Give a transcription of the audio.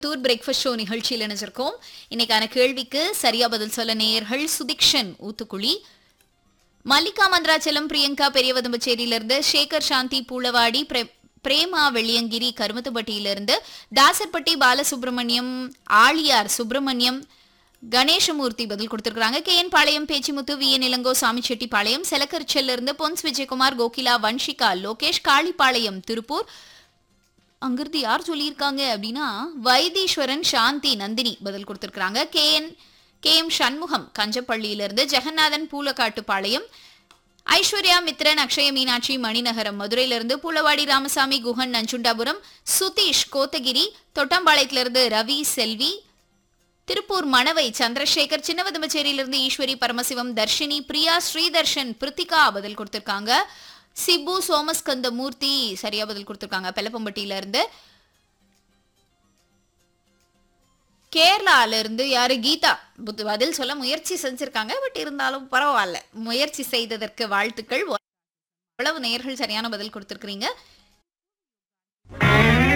தூர் breakfast show நிகழ்ச்சியில் இணைஞ்சிருக்கோம் இன்னைக்கான கேள்விக்கு சரியா பதில் சொல்ல நேயர்கள் சுதிக்ஷன் ஊத்துக்குழி மல்லிகா மந்திராச்சலம் பிரியங்கா பெரியவதம்பச்சேரியிலிருந்து சேகர் சாந்தி பூளவாடி பிரே- பிரேமா வெள்ளியங்கிரி கருமத்துப்பட்டியிலிருந்து தாசர்பட்டி பாலசுப்ரமணியம் ஆழியார் சுப்பிரமணியம் கணேசமூர்த்தி பதில் கொடுத்திருக்காங்க K N Palayam Pechimuthu V N Elango Samichettipalayam செலக்கரிச்சல்ல இருந்து பொன்ஸ் விஜயகுமார் கோகிலா வன்ஷிகா லோகேஷ் காளிப்பாளையம் திருப்பூர் அங்கிருந்து யார் சொல்லியிருக்காங்க அப்படின்னா வைத்தீஸ்வரன் சாந்தி நந்தினி பதில் கொடுத்திருக்காங்க K N K M Shanmugam கஞ்சப்பள்ளியிலிருந்து ஜெகநாதன் பூலக்காட்டுப்பாளையம் ஐஸ்வர்யா மித்ரன் அக்ஷய மீனாட்சி மணிநகரம் மதுரையிலிருந்து பூலவாடி ராமசாமி குஹன் நஞ்சுண்டாபுரம் சுதீஷ் கோத்தகிரி தொட்டம்பாளையத்திலிருந்து ரவி செல்வி திருப்பூர் மணவை சந்திரசேகர் சின்னவதமச்சேரியிலிருந்து ஈஸ்வரி பரமசிவம் தர்ஷினி பிரியா ஸ்ரீதர்ஷன் பிரித்திகா பதில் கொடுத்திருக்காங்க சிபு சோமஸ்கந்த மூர்த்தி சரியா பதில் கொடுத்திருக்காங்க பெலப்பம்பட்டியில இருந்து கேரளால இருந்து யாரு கீதா புத்- பதில் சொல்ல முயற்சி செஞ்சிருக்காங்க பட் இருந்தாலும் பரவாயில்ல முயற்சி செய்ததற்கு வாழ்த்துக்கள் அவ்வளவு நேயர்கள் சரியான பதில் கொடுத்திருக்கிறீங்க